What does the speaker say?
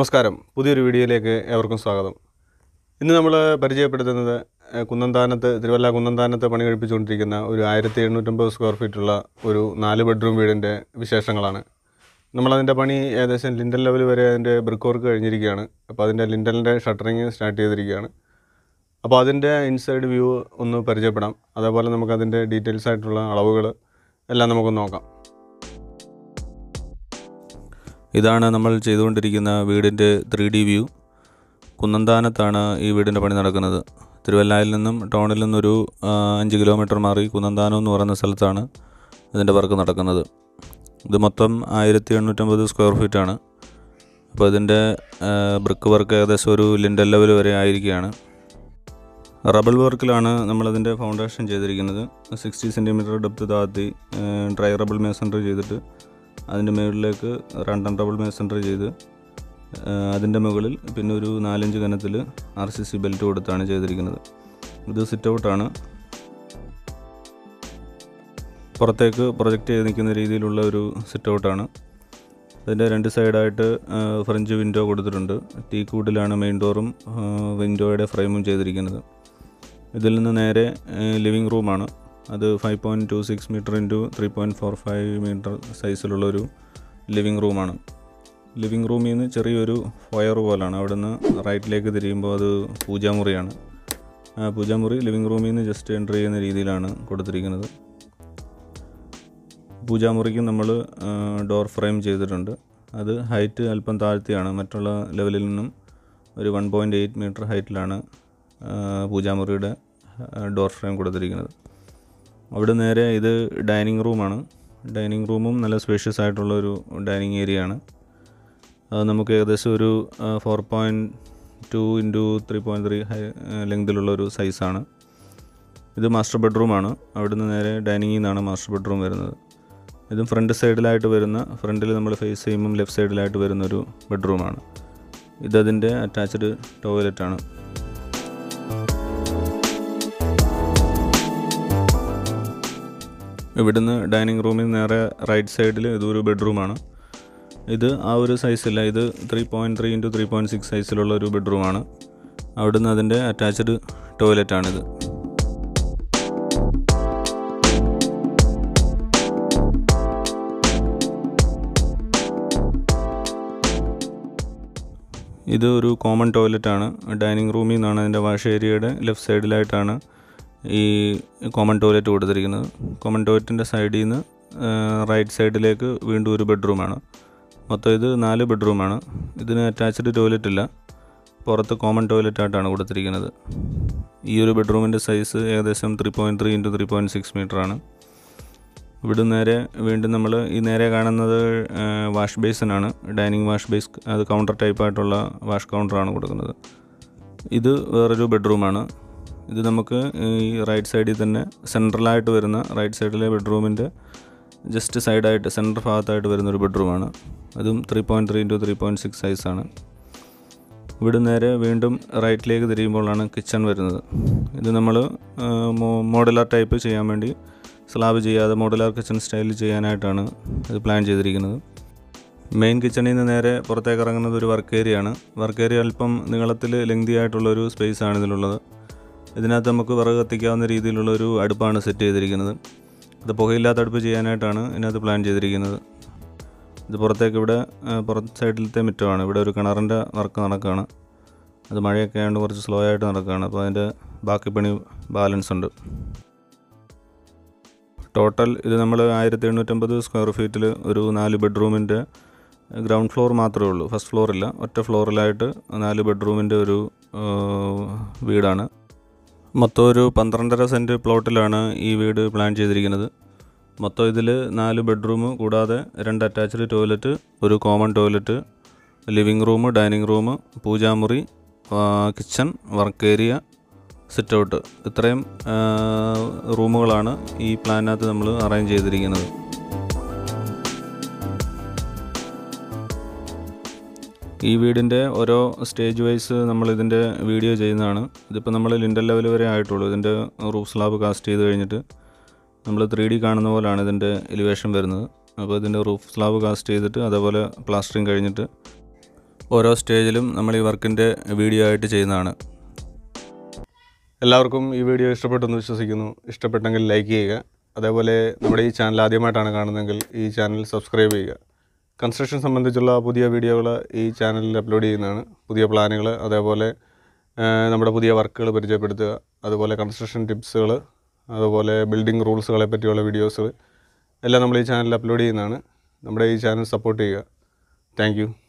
നമസ്കാരം പുതിയൊരു വീഡിയോയിലേക്ക് ഏവർക്കും സ്വാഗതം ഇന്ന് നമ്മൾ പരിചയപ്പെടുത്തുന്നത് ഏഹ്, കുന്നന്താനത്ത് തിരുവല്ല കുന്നന്താനത്ത് പണി കഴിപ്പിച്ചുകൊണ്ടിരിക്കുന്ന ഒരു ആയിരത്തി എണ്ണൂറ്റമ്പത് സ്ക്വയർ ഫീറ്റുള്ള ഒരു നാല് ബെഡ്റൂം വീടിൻ്റെ വിശേഷങ്ങളാണ് നമ്മളതിൻ്റെ പണി ഏകദേശം ലിൻഡൽ ലെവൽ വരെ അതിൻ്റെ ബ്രിക്ക് വർക്ക് കഴിഞ്ഞിരിക്കുകയാണ് അപ്പോൾ അതിൻ്റെ ലിൻഡലിൻ്റെ ഷട്ടറിങ് സ്റ്റാർട്ട് ചെയ്തിരിക്കുകയാണ് അപ്പോൾ അതിൻ്റെ ഇൻസൈഡ് വ്യൂ ഒന്ന് പരിചയപ്പെടാം അതേപോലെ നമുക്കതിൻ്റെ ഡീറ്റെയിൽസ് ആയിട്ടുള്ള അളവുകൾ എല്ലാം നമുക്കൊന്ന് നോക്കാം ഇതാണ് നമ്മൾ ചെയ്തുകൊണ്ടിരിക്കുന്ന വീടിൻ്റെ ത്രീ ഡി വ്യൂ കുന്നന്താനത്താണ് ഈ വീടിൻ്റെ പണി നടക്കുന്നത് തിരുവല്ലയിൽ നിന്നും ടൗണിൽ നിന്നൊരു ആ, അഞ്ച് കിലോമീറ്റർ മാറി കുന്നന്താനം എന്ന് പറയുന്ന സ്ഥലത്താണ് ഇതിൻ്റെ വർക്ക് നടക്കുന്നത് ഇത് മൊത്തം ആയിരത്തി എണ്ണൂറ്റമ്പത് സ്ക്വയർ ഫീറ്റാണ് അപ്പോൾ ഇതിൻ്റെ ബ്രിക്ക് വർക്ക് ഏകദേശം ഒരു ലിൻഡൽ ലെവൽ വരെ ആയിരിക്കുകയാണ് റബിൾ വർക്കിലാണ് നമ്മളതിൻ്റെ ഫൗണ്ടേഷൻ ചെയ്തിരിക്കുന്നത് സിക്സ്റ്റി സെൻറ്റിമീറ്റർ ഡെപ്ത് താഴ്ത്തി ഡ്രൈ റബിൾ മേസൺറി ചെയ്തിട്ട് അതിൻ്റെ മുകളിലേക്ക് രണ്ടാം ഡബിൾ മേസൺറി ചെയ്ത് അതിൻ്റെ മുകളിൽ പിന്നെ ഒരു നാലഞ്ച് കനത്തിൽ ആർ സി സി ബെൽറ്റ് കൊടുത്താണ് ചെയ്തിരിക്കുന്നത് ഇത് സിറ്റ് ഔട്ടാണ് പുറത്തേക്ക് പ്രൊജക്റ്റ് ചെയ്ത് നിൽക്കുന്ന രീതിയിലുള്ള ഒരു സിറ്റ് ഔട്ടാണ് അതിൻ്റെ രണ്ട് സൈഡായിട്ട് ഫ്രഞ്ച് വിൻഡോ കൊടുത്തിട്ടുണ്ട് ടീ കൂഡിലാണ് മെയിൻ ഡോറും വിൻഡോയുടെ ഫ്രെയിമും ചെയ്തിരിക്കുന്നത് ഇതിൽ നിന്ന് നേരെ ലിവിങ് റൂമാണ് അത് five point two six metre into three point four five metre സൈസിലുള്ളൊരു ലിവിങ് റൂമാണ് ലിവിങ് റൂമിൽ നിന്ന് ചെറിയൊരു ഫയർ പോലാണ് അവിടെ നിന്ന് റൈറ്റിലേക്ക് തിരിയുമ്പോൾ അത് പൂജാമുറിയാണ് ആ പൂജാമുറി ലിവിങ് റൂമിൽ നിന്ന് ജസ്റ്റ് എൻ്റർ ചെയ്യുന്ന രീതിയിലാണ് കൊടുത്തിരിക്കുന്നത് പൂജാമുറിക്ക് നമ്മൾ ഡോർ ഫ്രെയിം ചെയ്തിട്ടുണ്ട് അത് ഹൈറ്റ് അല്പം താഴ്ത്തിയാണ് മറ്റുള്ള ലെവലിൽ നിന്നും ഒരു വൺ പോയിൻറ്റ് എയ്റ്റ് മീറ്റർ ഹൈറ്റിലാണ് ആ, പൂജാമുറിയുടെ ഡോർ ഫ്രെയിം കൊടുത്തിരിക്കുന്നത് അവിടെ നേരെ ഇത് ഡൈനിങ് റൂമാണ് ഡൈനിങ് റൂമും നല്ല സ്പേഷ്യസ് ആയിട്ടുള്ള ഒരു ഡൈനിങ് ഏരിയ ആണ് അത് നമുക്ക് ഏകദേശം ഒരു four point two into three point three high ലെങ്തിലുള്ള ഒരു സൈസാണ് ഇത് മാസ്റ്റർ ബെഡ്റൂമാണ് അവിടുന്ന് നേരെ ഡൈനിങ്ങിൽ നിന്നാണ് മാസ്റ്റർ ബെഡ്റൂം വരുന്നത് ഇതും ഫ്രണ്ട് സൈഡിലായിട്ട് വരുന്ന ഫ്രണ്ടിൽ നമ്മൾ ഫേസ് ചെയ്യുമ്പം ലെഫ്റ്റ് സൈഡിലായിട്ട് വരുന്ന ഒരു ബെഡ്റൂമാണ് ഇതതിൻ്റെ അറ്റാച്ച്ഡ് ടോയ്ലറ്റാണ് ഇവിടുന്ന് ഡൈനിങ് റൂമിൽ നേരെ റൈറ്റ് സൈഡിൽ ഇതൊരു ബെഡ്റൂമാണ് ഇത് ആ ഒരു സൈസില്ല ഇത് three point three into three point six സൈസിലുള്ള ഒരു ബെഡ്റൂമാണ് അവിടുന്ന് അതിൻ്റെ അറ്റാച്ച്ഡ് ടോയ്ലറ്റാണിത് ഇത് ഒരു കോമൺ ടോയ്ലറ്റാണ് ഡൈനിങ് റൂമിൽ നിന്നാണ് അതിൻ്റെ വാഷ് ഏരിയയുടെ ലെഫ്റ്റ് സൈഡിലായിട്ടാണ് ഈ കോമൺ ടോയ്ലറ്റ് കൊടുത്തിരിക്കുന്നത് കോമൺ ടോയ്ലറ്റിൻ്റെ സൈഡിൽ നിന്ന് റൈറ്റ് സൈഡിലേക്ക് വീണ്ടും ഒരു ബെഡ്റൂമാണ് മൊത്തം ഇത് നാല് ബെഡ്റൂമാണ് ഇതിന് അറ്റാച്ച്ഡ് ടോയ്ലറ്റ് ഇല്ല പുറത്ത് കോമൺ ടോയ്ലറ്റ് ആയിട്ടാണ് കൊടുത്തിരിക്കുന്നത് ഈ ഒരു ബെഡ്റൂമിൻ്റെ സൈസ് ഏകദേശം three point three into three point six മീറ്ററാണ് ഇവിടെ നേരെ വീണ്ടും നമ്മൾ ഈ നേരെ കാണുന്നത് വാഷ് ബേസിനാണ് ഡൈനിങ് വാഷ് ബേസ് അത് കൗണ്ടർ ടൈപ്പായിട്ടുള്ള വാഷ് കൗണ്ടറാണ് കൊടുക്കുന്നത് ഇത് വേറൊരു ബെഡ്റൂമാണ് ഇത് നമുക്ക് ഈ റൈറ്റ് സൈഡിൽ തന്നെ സെൻട്രലായിട്ട് വരുന്ന റൈറ്റ് സൈഡിലെ ബെഡ്റൂമിൻ്റെ ജസ്റ്റ് സൈഡായിട്ട് സെൻറ്റർ ഭാഗത്തായിട്ട് വരുന്നൊരു ബെഡ്റൂമാണ് അതും three point three into three point six സൈസാണ് ഇവിടെ നേരെ വീണ്ടും റൈറ്റിലേക്ക് തിരിയുമ്പോഴാണ് കിച്ചൺ വരുന്നത് ഇത് നമ്മൾ മോഡുലാർ ടൈപ്പ് ചെയ്യാൻ വേണ്ടി സ്ലാബ് ചെയ്യാതെ മോഡുലാർ കിച്ചൺ സ്റ്റൈലിൽ ചെയ്യാനായിട്ടാണ് ഇത് പ്ലാൻ ചെയ്തിരിക്കുന്നത് മെയിൻ കിച്ചണിൽ നിന്ന് നേരെ പുറത്തേക്ക് ഇറങ്ങുന്നത് ഒരു വർക്ക് ഏരിയ ആണ് വർക്ക് ഏരിയ അല്പം നീളത്തിൽ ലെങ്തി ആയിട്ടുള്ളൊരു സ്പേസ് ആണ് ഇതിലുള്ളത് ഇതിനകത്ത് നമുക്ക് വിറക് കത്തിക്കാവുന്ന രീതിയിലുള്ള ഒരു അടുപ്പാണ് സെറ്റ് ചെയ്തിരിക്കുന്നത് ഇത് പുകയില്ലാത്ത അടുപ്പ് ചെയ്യാനായിട്ടാണ് ഇതിനകത്ത് പ്ലാൻ ചെയ്തിരിക്കുന്നത് ഇത് പുറത്തേക്ക് ഇവിടെ ആ, പുറത്ത് സൈഡിലത്തെ മിറ്റമാണ് ഇവിടെ ഒരു കിണറിൻ്റെ വർക്ക് നടക്കുകയാണ് അത് മഴയൊക്കെ ആയതുകൊണ്ട് കുറച്ച് സ്ലോ ആയിട്ട് നടക്കുകയാണ് അപ്പോൾ അതിൻ്റെ ബാക്കി പണി ബാലൻസ് ഉണ്ട് ടോട്ടൽ ഇത് നമ്മൾ ആയിരത്തി എണ്ണൂറ്റമ്പത് സ്ക്വയർ ഫീറ്റിൽ ഒരു നാല് ബെഡ്റൂമിൻ്റെ ഗ്രൗണ്ട് ഫ്ലോർ മാത്രമേ ഉള്ളൂ ഫസ്റ്റ് ഫ്ലോറില്ല ഒറ്റ ഫ്ലോറിലായിട്ട് നാല് ബെഡ്റൂമിൻ്റെ ഒരു ആ, വീടാണ് മൊത്തം ഒരു പന്ത്രണ്ടര സെൻറ്റ് പ്ലോട്ടിലാണ് ഈ വീട് പ്ലാൻ ചെയ്തിരിക്കുന്നത് മൊത്തം ഇതിൽ നാല് ബെഡ്റൂം കൂടാതെ രണ്ട് അറ്റാച്ച്ഡ് ടോയ്ലറ്റ് ഒരു common toilet living room dining room പൂജാമുറി kitchen work area sit out ഇത്രയും ആ, റൂമുകളാണ് ഈ പ്ലാനിനകത്ത് നമ്മൾ അറേഞ്ച് ചെയ്തിരിക്കുന്നത് ഈ വീടിൻ്റെ ഓരോ സ്റ്റേജ് വൈസ് നമ്മൾ ഇതിൻ്റെ വീഡിയോ ചെയ്യുന്നതാണ് ഇതിപ്പോൾ നമ്മൾ ലിൻഡൽ ലെവൽ വരെ ആയിട്ടുള്ളൂ ഇതിൻ്റെ റൂഫ് സ്ലാബ് കാസ്റ്റ് ചെയ്ത് കഴിഞ്ഞിട്ട് നമ്മൾ ത്രീ ഡി കാണുന്ന പോലെയാണ് ഇതിൻ്റെ എലിവേഷൻ വരുന്നത് അപ്പോൾ ഇതിൻ്റെ റൂഫ് സ്ലാബ് കാസ്റ്റ് ചെയ്തിട്ട് അതേപോലെ പ്ലാസ്റ്ററിങ് കഴിഞ്ഞിട്ട് ഓരോ സ്റ്റേജിലും നമ്മൾ ഈ വർക്കിൻ്റെ വീഡിയോ ആയിട്ട് ചെയ്യുന്നതാണ് എല്ലാവർക്കും ഈ വീഡിയോ ഇഷ്ടപ്പെട്ടെന്ന് വിശ്വസിക്കുന്നു ഇഷ്ടപ്പെട്ടെങ്കിൽ ലൈക്ക് ചെയ്യുക അതേപോലെ നമ്മുടെ ഈ ചാനൽ ആദ്യമായിട്ടാണ് കാണുന്നതെങ്കിൽ ഈ ചാനൽ സബ്സ്ക്രൈബ് ചെയ്യുക കൺസ്ട്രക്ഷൻ സംബന്ധിച്ചുള്ള പുതിയ വീഡിയോകൾ ഈ ചാനലിൽ അപ്ലോഡ് ചെയ്യുന്നതാണ് പുതിയ പ്ലാനുകൾ അതേപോലെ ആ, നമ്മുടെ പുതിയ വർക്കുകൾ പരിചയപ്പെടുത്തുക അതുപോലെ കൺസ്ട്രക്ഷൻ ടിപ്സുകൾ അതുപോലെ ബിൽഡിംഗ് റൂൾസുകളെ പറ്റിയുള്ള വീഡിയോസ് എല്ലാം നമ്മൾ ഈ ചാനലിൽ അപ്ലോഡ് ചെയ്യുന്നതാണ് നമ്മുടെ ഈ ചാനൽ സപ്പോർട്ട് ചെയ്യുക താങ്ക്